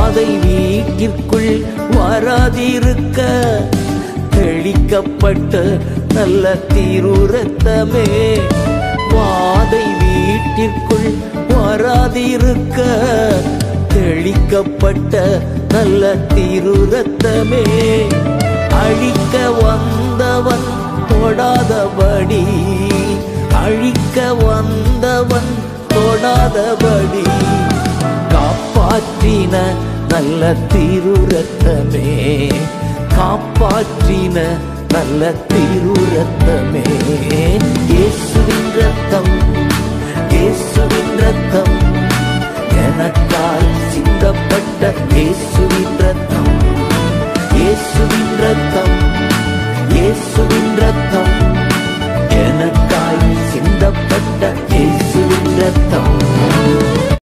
வாதை வீட்டிற்குள் வராதிருக்க தெளிக்கப்பட்ட நல்ல தீருரத்தமே வாதை வீட்டிற்குள் வராதிருக்க தெளிக்கப்பட்ட நல்ல தீருரத்தமே அழிக்க வந்தவன் தொடாதபடி அழிக்க வந்தவன் தொடாதபடி காப்பாற்றின நல்ல திருரத்தமே காப்பாற்றின நல்ல திருரத்தமே இயேசுவின் ரத்தம் இயேசுவின் ரத்தம்